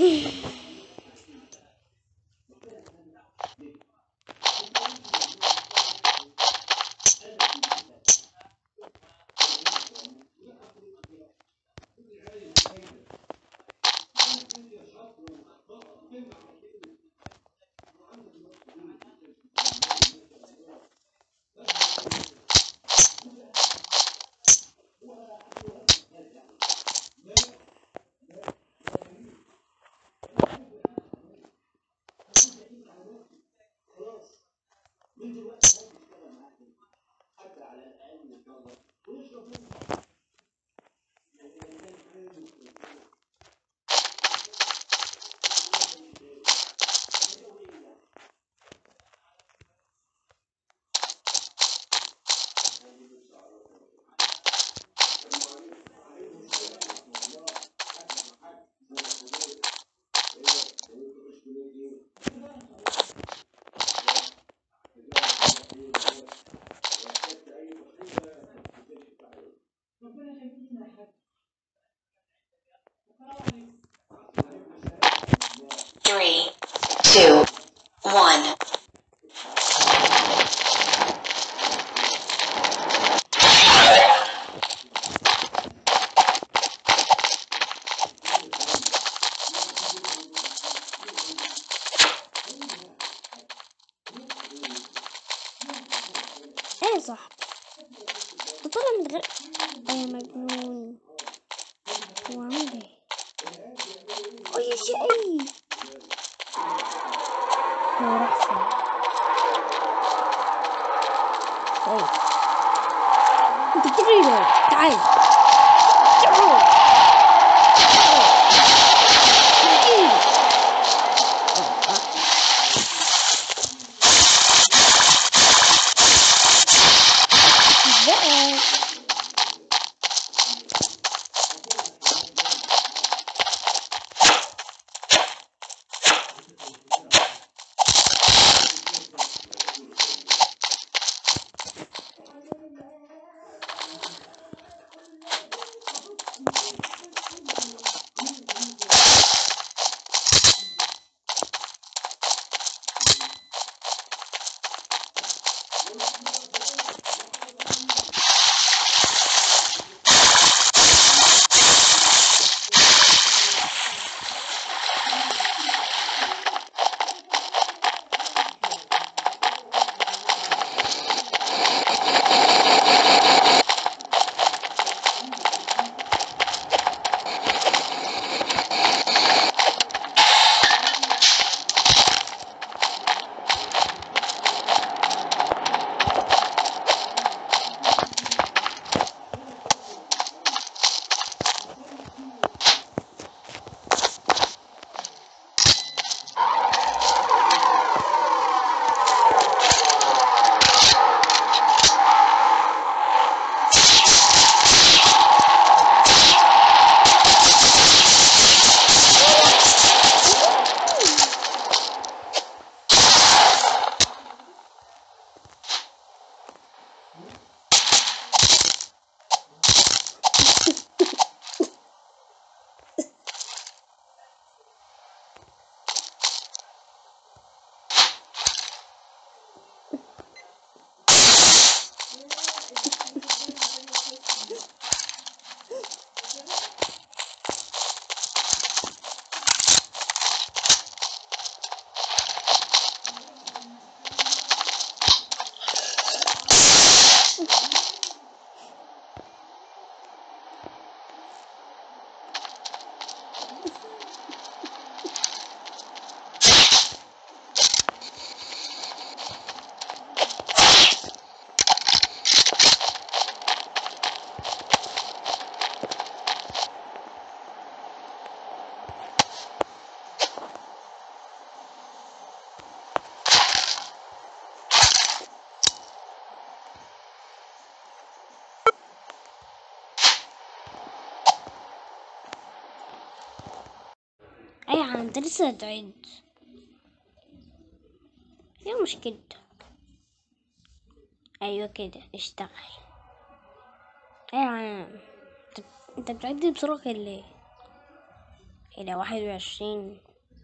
Three, two, one. ايه صح ده طلع من غير ايه مجنون هو عامل ايه اي شيء هو راح فين طيب انت بتجري ليه تعال تعال. تعال. آه، آه. بقى ايه انت لسه تعيد ايه مشكلتك ايوه كده اشتغل ايه يا عم انت انت بتعد بسرعة كده ليه إلى واحد وعشرين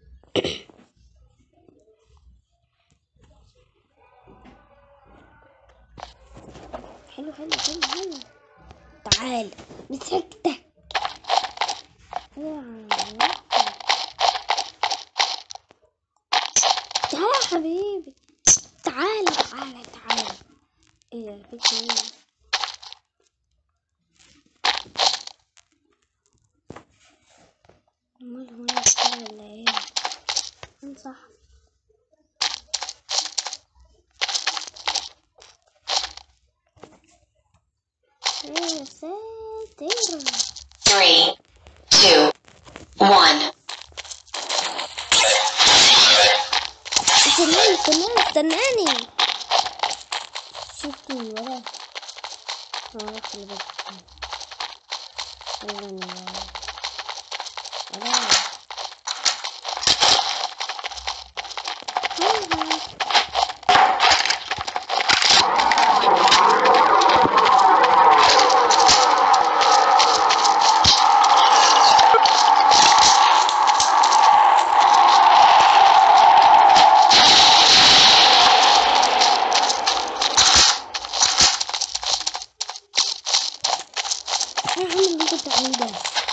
حلو حلو حلو حلو تعال مسكتك تعال يا حبيبي تعال تعال تعال ايه ده البيت مين امال هو انا كده ولا ايه انصح ايه يا ساتر Three, two, one. استناني استناني استناني شفتني ولا اه خلي بالك استناني ولا ولا يا عم اللي انت بتعمله ده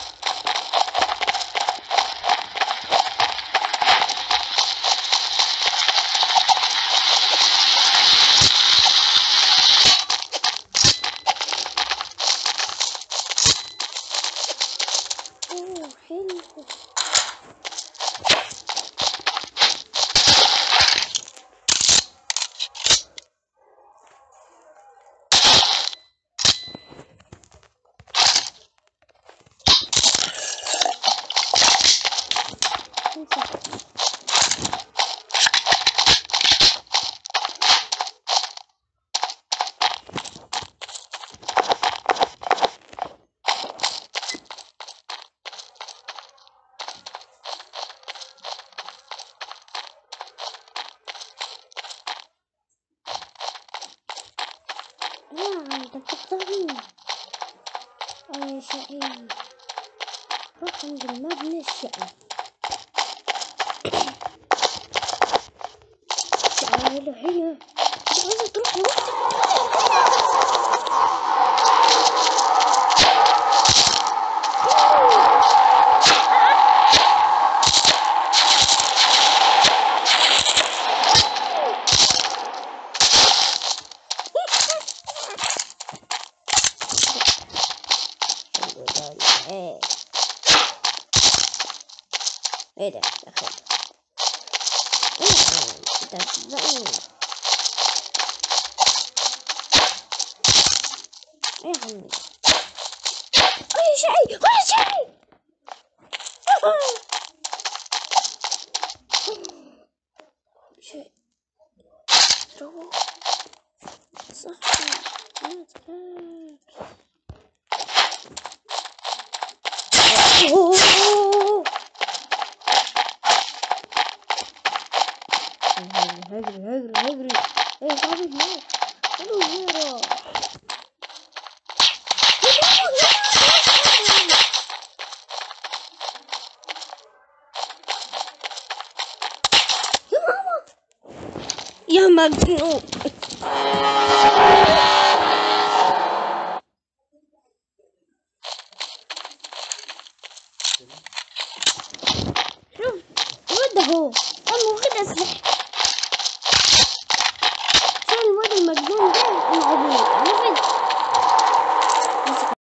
اوه حلو امسك يا انت بتقطعني اه يا شقي روح عند المبنى الشقي تعالى هنا عايزة تروح لوحدك ايه ايه ده اخد ايه انت بتزقني ايه يا عمي اي شيء اي شيء شيء روح صحي ما تخافش أوه. هجري هجري هجري هجري ايه صاحبي هناك قولوا هيرا يا ماما يا مجنون شوف الواد ده هو انا واخد اسلحه